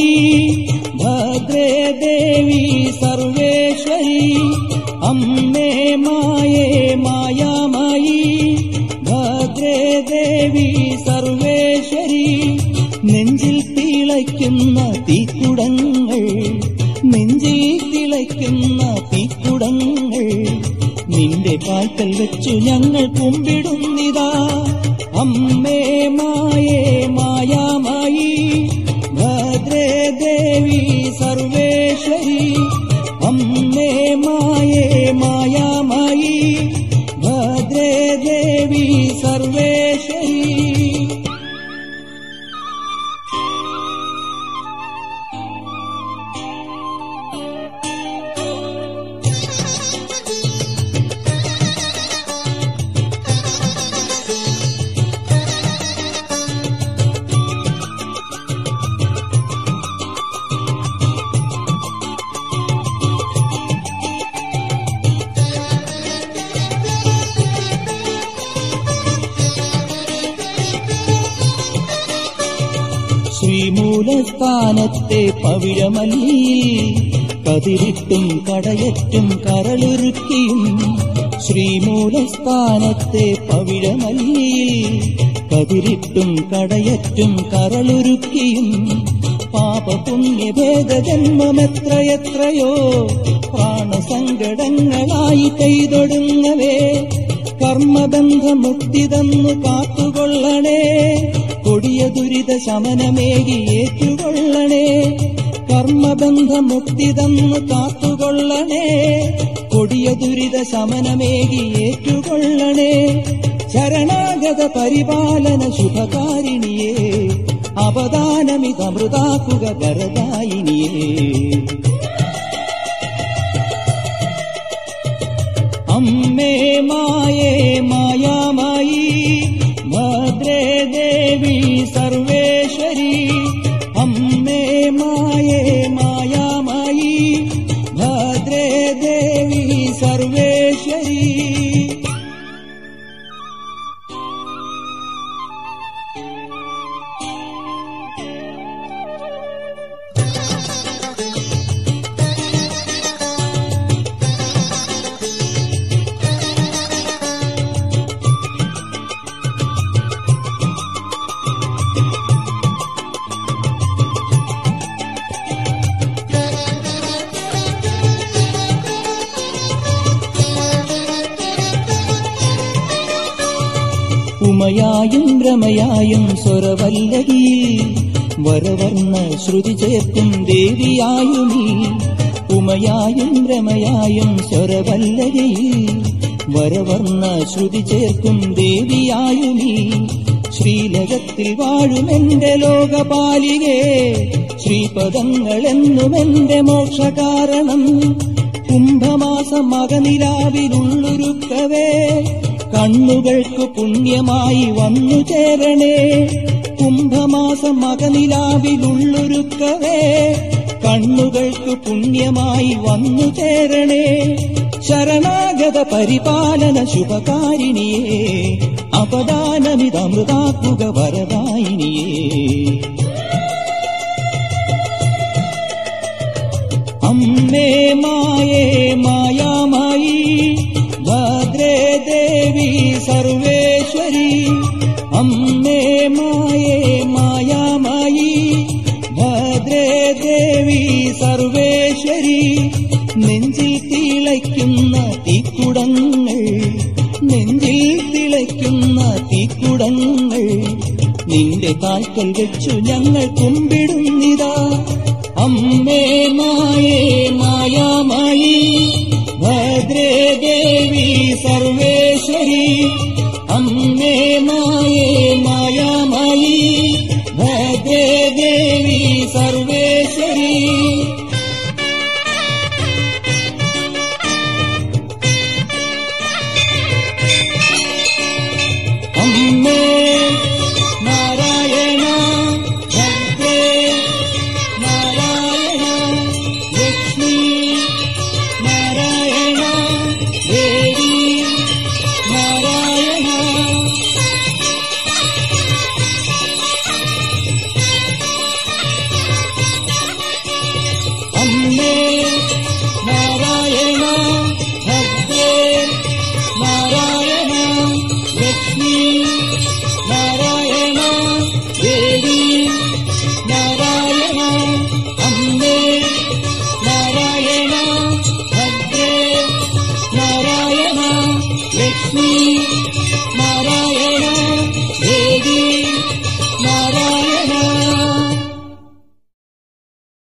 ഭദ്രേ ദേവി സർവേശ്വരി അമ്മേ മായേ മായാമായി ഭദ്രേ ദേവി സർവേശ്വരി നെഞ്ചിൽ തിളയ്ക്കുന്ന തീക്കുടങ്ങൾ നെഞ്ചിൽ തിളയ്ക്കുന്ന തീക്കുടങ്ങൾ നിന്റെ കാൽക്കൽ വെച്ചു ഞങ്ങൾ കുമ്പിടുന്നിതാ അമ്മേ മായേ മായാമായി ഭദ്രേ ദേവി സർവേശ്വരി അമ്മേ മായേ മായാമായി ഭദ്രേ ദേവി സർവേശ്വരി ശ്രീമൂലസ്ഥാനത്തെ പവിഴമല്ലിയിൽ കതിരിട്ടും കടയറ്റും കരളുരുക്കിയും ശ്രീമൂലസ്ഥാനത്തെ പവിഴമല്ലിയിൽ കതിരിട്ടും കടയറ്റും കരളുരുക്കിയും പാപപുണ്യഭേദജന്മമെത്രയെത്രയോ പ്രാണസങ്കടങ്ങളായി കൈതൊടുങ്ങവേ കർമ്മബന്ധമുക്തി തന്നു കാത്തുകൊള്ളണേ കൊടിയ ദുരിത ശമനമേകി ഏറ്റുകൊള്ളണേ കർമ്മബന്ധമുക്തി തന്നു കാത്തുകൊള്ളണേ കൊടിയ ദുരിത ശമനമേകി ഏറ്റുകൊള്ളണേ ശരണാഗത പരിപാലന ശുഭകാരിണിയേ അവദാനമിതമൃതാക്കുക വരദായിനിയേ അമ്മേ മായേ മായാമായി ഭദ്രേ ദേവി സർവേശ്വരി അമ്മേ മായേ മായാമായി ഭദ്രേ ദേവി സർവേശ്വരി ഉമയായും രമയായും സ്വരവല്ലകിയിൽ വരവർണ്ണ ശ്രുതി ചേർക്കും ദേവിയായുമീ ഉമയായും രമയായും സ്വരവല്ലകിയിൽ വരവർണ്ണ ശ്രുതി ചേർക്കും ദേവിയായുമീ ശ്രീലകത്തിൽ വാഴുമെന്റെ ലോകപാലികേ ശ്രീപദങ്ങളെന്നുമെന്റെ മോക്ഷകാരണം കുംഭമാസം മകനിലാവിലുള്ളൊരുക്കവേ കണ്ണുകൾക്ക് പുണ്യമായി വന്നു ചേരണേ കുംഭമാസം മകനിലാവിലുള്ളൊരുക്കവേ കണ്ണുകൾക്ക് പുണ്യമായി വന്നു ചേരണേ ശരണാഗത പരിപാലന ശുഭകാരിണിയേ അപദാനമിതമൃതാക്കുക വരദായിനിയേ അമ്മേ മായേ മായാമായി ഭദ്രേ ദേവി സർവേശ്വരി അമ്മേ മായേ മായാമായി ഭദ്രേ ദേവി സർവേശ്വരി നെഞ്ചിൽ തിളയ്ക്കുന്ന തീക്കുടങ്ങൾ നെഞ്ചിൽ തിളയ്ക്കുന്ന തീക്കുടങ്ങൾ നിന്റെ കാൽക്കൽ വെച്ചു ഞങ്ങൾ കുമ്പിടുന്നിതാ അമ്മേ മായേ മായാമായി ഭദ്രേ ദേവി സർവേശ്വരി അമ്മേ മായേ മായാമായി ഭദ്രേ ദേവി സർവേശ്വരി അമ്മേ നാരായണ ഭദ്രേ നാരായണ ലക്ഷ്മി നാരായണ ദേവി നാരായണ